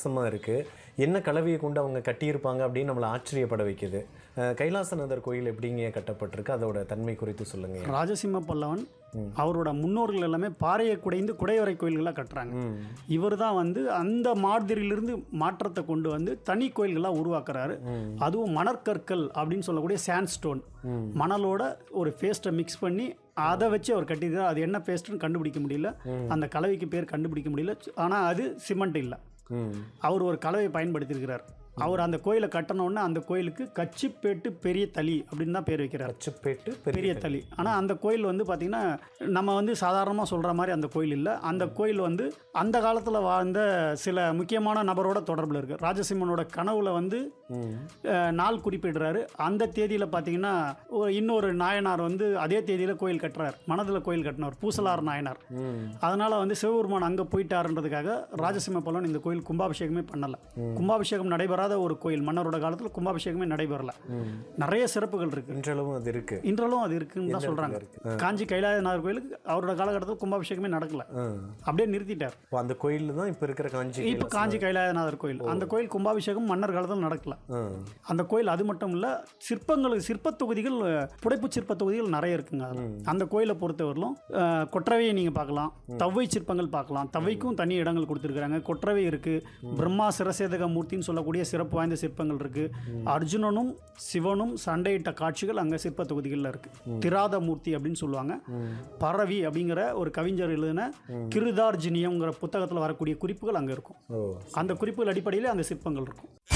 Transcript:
வித்தியாசமாக இருக்குது என்ன கலவையை கொண்டு அவங்க கட்டியிருப்பாங்க அப்படின்னு நம்மளை ஆச்சரியப்பட வைக்குது அஹ், கைலாசநாதர் கோயில் எப்படிங்க கட்டப்பட்டிருக்கு அதோட தன்மை குறித்து சொல்லுங்கள் ராஜசிம்ம பல்லவன் அவரோட முன்னோர்கள் எல்லாமே பாறையை குடைந்து குடைவரை கோயில்களாக கட்டுறாங்க இவர் தான் வந்து அந்த மாதிரியிலிருந்து மாற்றத்தை கொண்டு வந்து தனி கோயில்களாக உருவாக்குறாரு அதுவும் மணற்கற்கள் அப்படின்னு சொல்லக்கூடிய சாண்ட்ஸ்டோன் மணலோட ஒரு பேஸ்ட்டை மிக்ஸ் பண்ணி அதை வச்சு அவர் கட்டியிருக்காரு அது என்ன பேஸ்ட்னு கண்டுபிடிக்க முடியல அந்த கலவைக்கு பேர் கண்டுபிடிக்க முடியல ஆனால் அது சிமெண்ட் இல்லை ம் அவர் ஒரு கலவையை பயன்படுத்தியிருக்கிறார் அவர் அந்த கோயிலை கட்டணுன்னே அந்த கோயிலுக்கு கச்சிப்பேட்டு பெரிய தளி அப்படின்னு தான் பேர் வைக்கிறார் அச்சுப்பேட்டு பெரிய பெரிய தளி ஆனால் அந்த கோயில் வந்து பார்த்திங்கன்னா நம்ம வந்து சாதாரணமாக சொல்கிற மாதிரி அந்த கோயில் இல்லை அந்த கோயில் வந்து அந்த காலத்தில் வாழ்ந்த சில முக்கியமான நபரோட தொடர்பில் இருக்குது ராஜசிம்மனோட கனவுல வந்து அஹ், நாள் குறிப்பிடுறாரு அந்த தேதியில் பார்த்தீங்கன்னா ஒரு இன்னொரு நாயனார் வந்து அதே தேதியில் கோயில் கட்டுறார் மனதில் கோயில் கட்டினவர் பூசலார் நாயனார் அதனால் வந்து சிவபெருமான் அங்கே போயிட்டாருன்றதுக்காக ராஜசிம்ம பல்லவன் இந்த கோயில் கும்பாபிஷேகமே பண்ணலை கும்பாபிஷேகம் நடைபெறாத ஒரு கோயில் மன்னரோட காலத்தில் கும்பாபிஷேகமே நடைபெறல நிறைய சிறப்புகள் இருக்குது இன்றளவும் அது இருக்குது இன்றளவும் அது இருக்குன்னு தான் சொல்றாங்க காஞ்சி கைலாயநாதர் கோயிலுக்கு அவரோட காலகட்டத்தில் கும்பாபிஷேகமே நடக்கல அப்படியே நிறுத்திட்டார் இப்போ அந்த கோயில் தான் இப்போ இருக்கிற காஞ்சி இப்போ காஞ்சி கைலாயநாதர் கோயில் அந்த கோயில் கும்பாபிஷேகம் மன்னர் காலத்தில் நடக்கல ஆ அந்த கோயில் அது மட்டும் இல்லை சிற்பங்கள் சிற்பத் தொகுதிகள் புடைப்பு சிற்ப தொகுதிகள் நிறைய இருக்குங்க அதுல. அந்த கோயிலை பொறுத்தவரையிலும் அஹ், கொற்றவையை நீங்கள் பார்க்கலாம் தவ்வை சிற்பங்கள் பார்க்கலாம் தவ்வைக்கும் தனி இடங்கள் கொடுத்துருக்குறாங்க கொற்றவை இருக்குது பிரம்மா சிரசேதக மூர்த்தின்னு சொல்லக்கூடிய சிறப்பு வாய்ந்த சிற்பங்கள் இருக்குது அர்ஜுனனும் சிவனும் சண்டையிட்ட காட்சிகள் அங்கே சிற்ப தொகுதிகளில் இருக்குது திராத மூர்த்தி அப்படின்னு சொல்லுவாங்க பரவி அப்படிங்கிற ஒரு கவிஞர் எழுதின கிருதார்ஜினியம்ங்கிற புத்தகத்தில் வரக்கூடிய குறிப்புகள் அங்கே இருக்கும் ஓ அந்த குறிப்புகள் அடிப்படையில் அந்த சிற்பங்கள் இருக்கும்